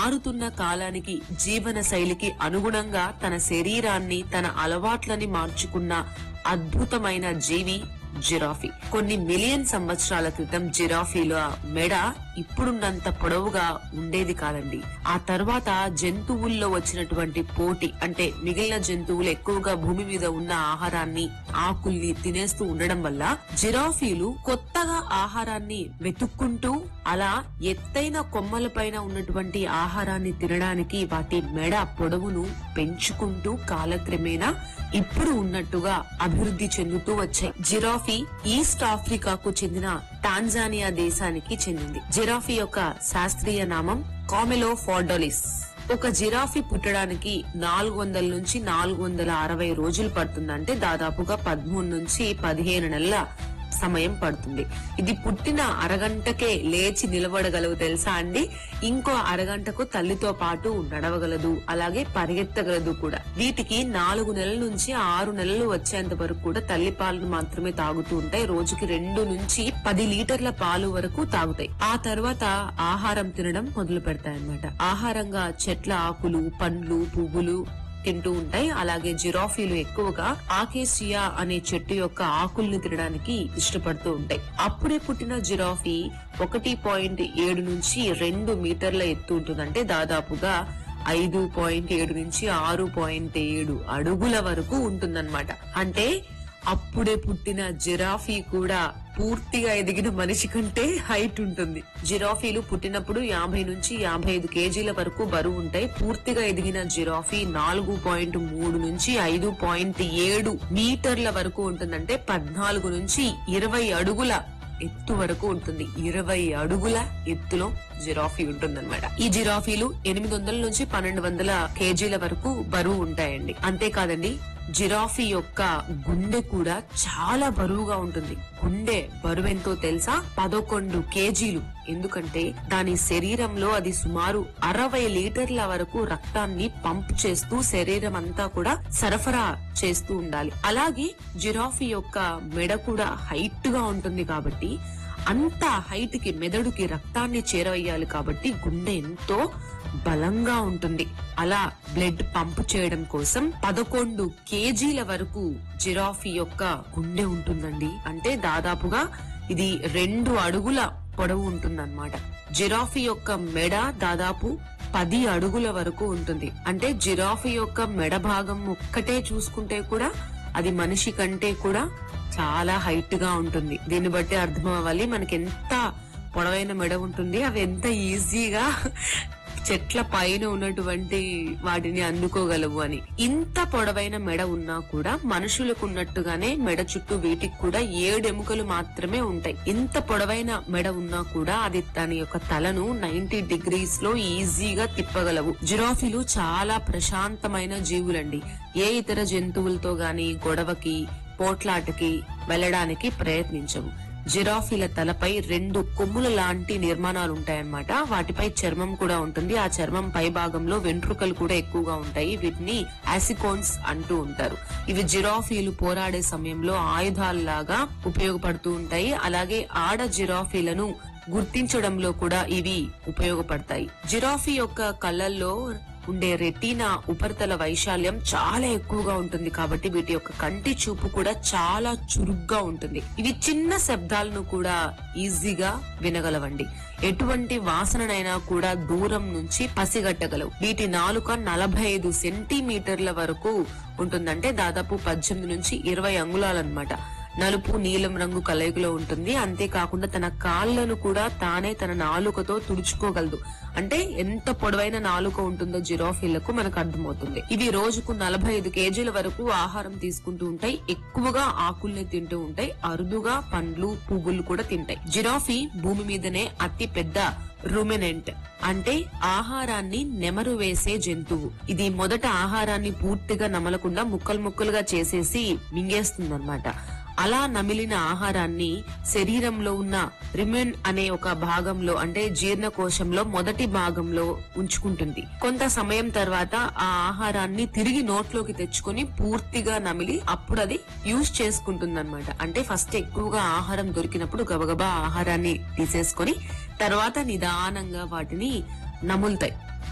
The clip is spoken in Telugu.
మారుతున్న కాలానికి జీవన శైలికి అనుగుణంగా తన శరీరాన్ని తన అలవాట్లని మార్చుకున్న అద్భుతమైన జీవి జిరాఫీ కొన్ని మిలియన్ సంవత్సరాల క్రితం జిరాఫీల మెడ ఇప్పుడున్నంత పొడవుగా ఉండేది కాదండి ఆ తర్వాత జంతువుల్లో వచ్చినటువంటి పోటీ అంటే మిగిలిన జంతువులు ఎక్కువగా భూమి మీద ఉన్న ఆహారాన్ని ఆకుల్ని తినేస్తూ ఉండడం వల్ల జిరాఫీలు కొత్తగా ఆహారాన్ని వెతుక్కుంటూ అలా ఎత్తైన కొమ్మల పైన ఉన్నటువంటి ఆహారాన్ని తినడానికి వాటి మెడ పొడవును పెంచుకుంటూ కాలక్రమేణా ఇప్పుడు ఉన్నట్టుగా అభివృద్ధి చెందుతూ వచ్చాయి జిరాఫీ ఈస్ట్ ఆఫ్రికాకు చెందిన టాంజానియా దేశానికి చెందింది జిరాఫీ యొక్క శాస్త్రీయ నామం కామెలో ఫార్డోలిస్ ఒక జిరాఫీ పుట్టడానికి నాలుగు వందల నుంచి నాలుగు వందల అరవై రోజులు పడుతుందంటే దాదాపుగా పదమూడు నుంచి పదిహేను నెలల సమయం పడుతుంది ఇది పుట్టిన అరగంటకే లేచి నిలబడగలవు తెలుసా అండి ఇంకో అరగంటకు తల్లితో పాటు నడవగలదు అలాగే పరిగెత్తగలదు కూడా వీటికి నాలుగు నెలల నుంచి ఆరు నెలలు వచ్చేంత వరకు కూడా తల్లి పాలను మాత్రమే తాగుతూ ఉంటాయి రోజుకి రెండు నుంచి పది లీటర్ల పాలు వరకు తాగుతాయి ఆ తర్వాత ఆహారం తినడం మొదలు పెడతాయి అన్నమాట ఆహారంగా చెట్ల ఆకులు పండ్లు పువ్వులు తింటూ ఉంటాయి అలాగే జిరాఫీలు ఎక్కువగా ఆకేసియా అనే చెట్టు యొక్క ఆకుల్ని తినడానికి ఇష్టపడుతూ ఉంటాయి అప్పుడే పుట్టిన జిరాఫీ ఒకటి పాయింట్ ఏడు నుంచి రెండు మీటర్ల ఎత్తు ఉంటుందంటే దాదాపుగా ఐదు పాయింట్ ఏడు నుంచి ఆరు పాయింట్ ఏడు అడుగుల వరకు ఉంటుందన్నమాట అంటే అప్పుడే పుట్టిన జిరాఫీ కూడా పూర్తిగా ఎదిగిన మనిషి కంటే హైట్ ఉంటుంది జిరాఫీలు పుట్టినప్పుడు యాభై నుంచి యాభై ఐదు కేజీల వరకు బరువు ఉంటాయి పూర్తిగా ఎదిగిన జిరాఫీ నాలుగు పాయింట్ మూడు నుంచి ఐదు పాయింట్ ఏడు మీటర్ల వరకు ఉంటుందంటే పద్నాలుగు నుంచి ఇరవై అడుగుల ఎత్తు వరకు ఉంటుంది ఇరవై అడుగుల ఎత్తులో జిరాఫీ ఉంటుందన్నమాట ఈ జిరాఫీలు ఎనిమిది వందల నుంచి పన్నెండు వందల కేజీల వరకు బరువు ఉంటాయండి అంతేకాదండి జిరాఫీ యొక్క గుండె కూడా చాలా బరువుగా ఉంటుంది గుండె బరువెంతో తెలుసా పదకొండు కేజీలు ఎందుకంటే దాని శరీరంలో అది సుమారు అరవై లీటర్ల వరకు రక్తాన్ని పంప్ చేస్తూ శరీరం అంతా కూడా సరఫరా చేస్తూ ఉండాలి అలాగే జిరాఫీ యొక్క మెడ కూడా హైట్ గా ఉంటుంది కాబట్టి అంత హైట్ కి మెదడుకి రక్తాన్ని చేరవేయాలి కాబట్టి గుండె ఎంతో బలంగా ఉంటుంది అలా బ్లడ్ పంప్ చేయడం కోసం పదకొండు కేజీల వరకు జిరాఫీ యొక్క గుండె ఉంటుందండి అంటే దాదాపుగా ఇది రెండు అడుగుల పొడవు ఉంటుందన్నమాట జిరాఫీ యొక్క మెడ దాదాపు పది అడుగుల వరకు ఉంటుంది అంటే జిరాఫీ యొక్క మెడ భాగం ఒక్కటే చూసుకుంటే కూడా అది మనిషి కంటే కూడా చాలా హైట్ గా ఉంటుంది దీన్ని బట్టి అర్థం అవ్వాలి మనకి ఎంత పొడవైన మెడ ఉంటుంది అవి ఎంత ఈజీగా చెట్ల పైన ఉన్నటువంటి వాటిని అందుకోగలవు అని ఇంత పొడవైన మెడ ఉన్నా కూడా మనుషులకు ఉన్నట్టుగానే మెడ చుట్టూ వీటికి కూడా ఏడు ఎముకలు మాత్రమే ఉంటాయి ఇంత పొడవైన మెడ ఉన్నా కూడా అది తన యొక్క తలను నైన్టీ డిగ్రీస్ లో ఈజీగా తిప్పగలవు జిరాఫీలు చాలా ప్రశాంతమైన జీవులండి ఏ ఇతర జంతువులతో గాని గొడవకి పోట్లాటకి వెళ్ళడానికి ప్రయత్నించవు జిరాఫీల తలపై రెండు కొమ్ముల లాంటి నిర్మాణాలు ఉంటాయన్నమాట వాటిపై చర్మం కూడా ఉంటుంది ఆ చర్మం పై భాగంలో వెంట్రుకలు కూడా ఎక్కువగా ఉంటాయి వీటిని యాసికోన్స్ అంటూ ఉంటారు ఇవి జిరాఫీలు పోరాడే సమయంలో ఆయుధాలలాగా ఉపయోగపడుతూ ఉంటాయి అలాగే ఆడ జిరాఫీలను గుర్తించడంలో కూడా ఇవి ఉపయోగపడతాయి జిరాఫీ యొక్క కళ్ళల్లో ఉండే రెటీనా ఉపరితల వైశాల్యం చాలా ఎక్కువగా ఉంటుంది కాబట్టి వీటి యొక్క కంటి చూపు కూడా చాలా చురుగ్గా ఉంటుంది ఇవి చిన్న శబ్దాలను కూడా ఈజీగా వినగలవండి ఎటువంటి వాసననైనా కూడా దూరం నుంచి పసిగట్టగలవు వీటి నాలుక నలభై ఐదు సెంటీమీటర్ల వరకు ఉంటుందంటే దాదాపు పద్దెనిమిది నుంచి ఇరవై అంగుళాలన్నమాట నలుపు నీలం రంగు కలయికలో ఉంటుంది అంతేకాకుండా తన కాళ్ళను కూడా తానే తన నాలుకతో తుడుచుకోగలదు అంటే ఎంత పొడవైన నాలుక ఉంటుందో జిరాఫీలకు మనకు అర్థమవుతుంది ఇవి రోజుకు నలభై ఐదు కేజీల వరకు ఆహారం తీసుకుంటూ ఉంటాయి ఎక్కువగా ఆకుల్ని తింటూ ఉంటాయి అరుదుగా పండ్లు పువ్వులు కూడా తింటాయి జిరాఫీ భూమి మీదనే అతి పెద్ద రుమినెంట్ అంటే ఆహారాన్ని నెమరు వేసే జంతువు ఇది మొదట ఆహారాన్ని పూర్తిగా నమలకుండా ముక్కలు ముక్కలుగా చేసేసి మింగేస్తుందన్నమాట అలా నమిలిన ఆహారాన్ని శరీరంలో ఉన్న రిమెన్ అనే ఒక భాగంలో అంటే జీర్ణకోశంలో మొదటి భాగంలో ఉంచుకుంటుంది కొంత సమయం తర్వాత ఆ ఆహారాన్ని తిరిగి నోట్లోకి తెచ్చుకొని పూర్తిగా నమిలి అప్పుడు అది యూజ్ చేసుకుంటుంది అనమాట అంటే ఫస్ట్ ఎక్కువగా ఆహారం దొరికినప్పుడు గబగబా ఆహారాన్ని తీసేసుకొని తర్వాత నిదానంగా వాటిని నములుతాయి